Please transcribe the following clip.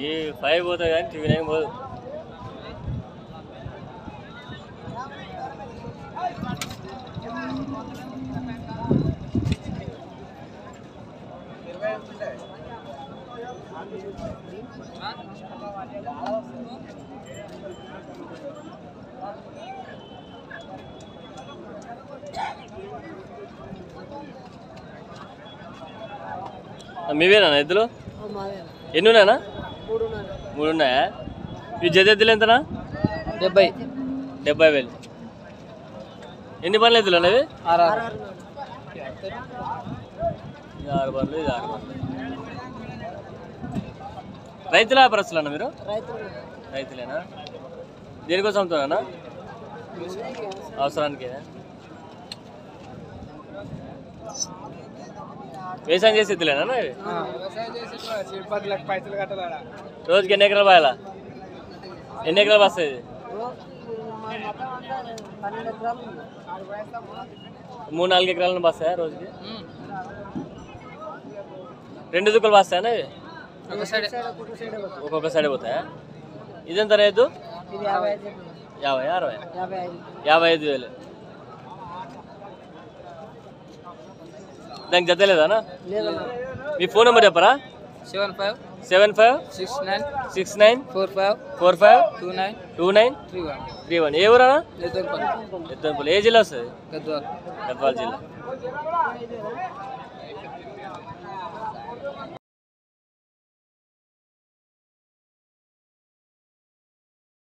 ఈ ఫైవ్ పోతుంది కానీ టీవీ నైన్ పోదు మీవేనా ఎద్దులు ఎన్ని ఉన్నాయనా మూడు ఉన్నాయా ఈ జత ఎద్దులు ఎంతనా డెబ్బై డెబ్బై వేలు ఎన్ని పనులు ఎద్దులు అనేవి ఆరు ఇది ఆరు పనులు ఇది ఆరు పనులు రైతుల వ్యాపారస్తులు అన్న మీరు రైతులేనా దేనికోసం అమ్ముతున్నానా అవసరానికి వ్యవసాయం చేసి ఎద్దులేనా ఇవి పైసలు కట్టాలా రోజుకి ఎన్ని ఎకరాలు బాయాలా ఎన్ని ఎకరాలు వస్తాయి ఇది? మూడు నాలుగు ఎకరాలను బస్తాయా రోజుకి రెండు దుక్కులు బస్తాయనా ఇవి ఒక సైడ్ ఒక్కొక్క సైడ్ పోతాయా ఇదెంత రేటు యాభై అరవై యాభై ఐదు వేలు దానికి జత లేదానా మీ ఫోన్ నెంబర్ చెప్పరా seven five seven five six nine six nine four five four five two nine two nine three one three one ఏ ఊరా లేదర్పల్లి ఎత్తనపల్లి ఏ జిల్లా వస్తుంది గద్వాల్ గద్వాల జిల్లా